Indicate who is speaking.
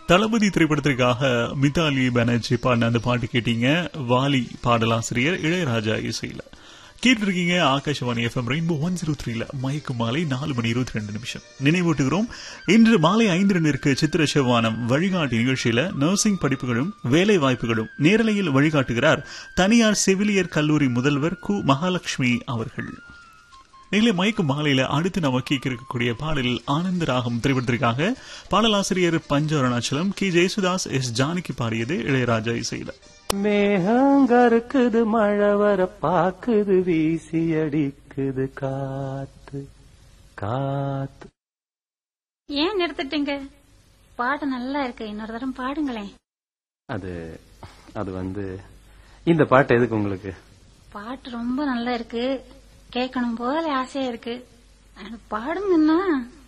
Speaker 1: தளபதி திரைப்படத்திற்காக மிதாலி பானர்ஜி பாடின அந்த பாட்டு கேட்டீங்க வாலி பாடலாசிரியர் இளையராஜா இசையில கேட்டிருக்கீங்க Akashvani FM rainbow one zero த்ரீல மயக்கு மாலை நாலு மணி இருபத்தி ரெண்டு நிமிஷம் நினைவூட்டுகிறோம் இன்று மாலை ஐந்து ரெண்டிற்கு சித்திர செவ்வானம் வழிகாட்டி நிகழ்ச்சியில நர்சிங் படிப்புகளும் வேலை வாய்ப்புகளும் நேரலையில் வழிகாட்டுகிறார் தனியார் செவிலியர் கல்லூரி முதல்வர் கு மகாலட்சுமி அவர்கள் நீங்களே மயக்கு மாலையில அடுத்து நம்ம கேட்க இருக்கக்கூடிய பாடல் ஆனந்த ராகம் திரைப்படத்திற்காக பாடலாசிரியர் பஞ்ச அருணாச்சலம் கே ஜெயசுதாஸ் எஸ் ஜானகி பாடியது இளையராஜா இசையில
Speaker 2: மேகங்கருக்குது மழை வர பாக்குது வீசி அடிக்குது காத்து காத்து
Speaker 3: ஏன் நிறுத்திட்டீங்க பாட்டு நல்லா இருக்கு இன்னொரு தரம் பாடுங்களேன்
Speaker 2: அது அது வந்து இந்த பாட்டு எதுக்கு உங்களுக்கு
Speaker 3: பாட்டு ரொம்ப நல்லா இருக்கு கேட்கணும் போல ஆசையா இருக்கு ஆனா பாடுங்கன்னா